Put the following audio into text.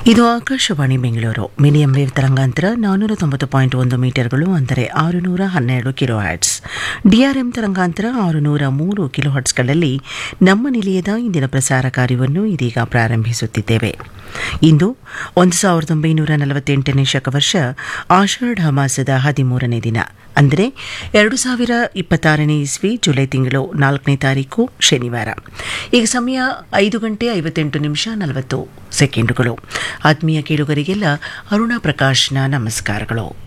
ಇದು Akashvani Bengaluru medium wave ತರಂಗಾಂತರ ನಾನ್ನೂರ ತೊಂಬತ್ತು ಪಾಯಿಂಟ್ ಒಂದು ಮೀಟರ್ಗಳು ಅಂದರೆ ಆರುನೂರ ಹನ್ನೆರಡು ಕಿಲೋ ಹರ್ಟ್ಸ್ ಡಿಆರ್ಎಂ ತರಂಗಾಂತರ ಆರುನೂರ ಮೂರು ಕಿಲೋ ಹರ್ಟ್ಸ್ಗಳಲ್ಲಿ ನಮ್ಮ ನಿಲಯದ ಇಂದಿನ ಪ್ರಸಾರ ಕಾರ್ಯವನ್ನು ಇದೀಗ ಪ್ರಾರಂಭಿಸುತ್ತಿದ್ದೇವೆ ಇಂದು ಒಂದು ಸಾವಿರದ ಒಂಬೈನೂರ ನಲವತ್ತೆಂಟನೇ ಶಕವರ್ಷ ಆಷಾಢ ಮಾಸದ ಹದಿಮೂರನೇ ದಿನ ಅಂದರೆ ಎರಡು ಸಾವಿರ ಇಪ್ಪತ್ತಾರನೇ ಇಸ್ವಿ ಜುಲೈ ತಿಂಗಳು ನಾಲ್ಕನೇ ತಾರೀಕು ಶನಿವಾರ ಈಗ ಸಮಯ ಐದು ಗಂಟೆ ಐವತ್ತೆಂಟು ನಿಮಿಷ ನಲವತ್ತು ಸೆಕೆಂಡುಗಳು ಆತ್ಮೀಯ ಕೇಳುಗರಿಗೆಲ್ಲ ಅರುಣಾ ಪ್ರಕಾಶ್ನ ನಮಸ್ಕಾರಗಳು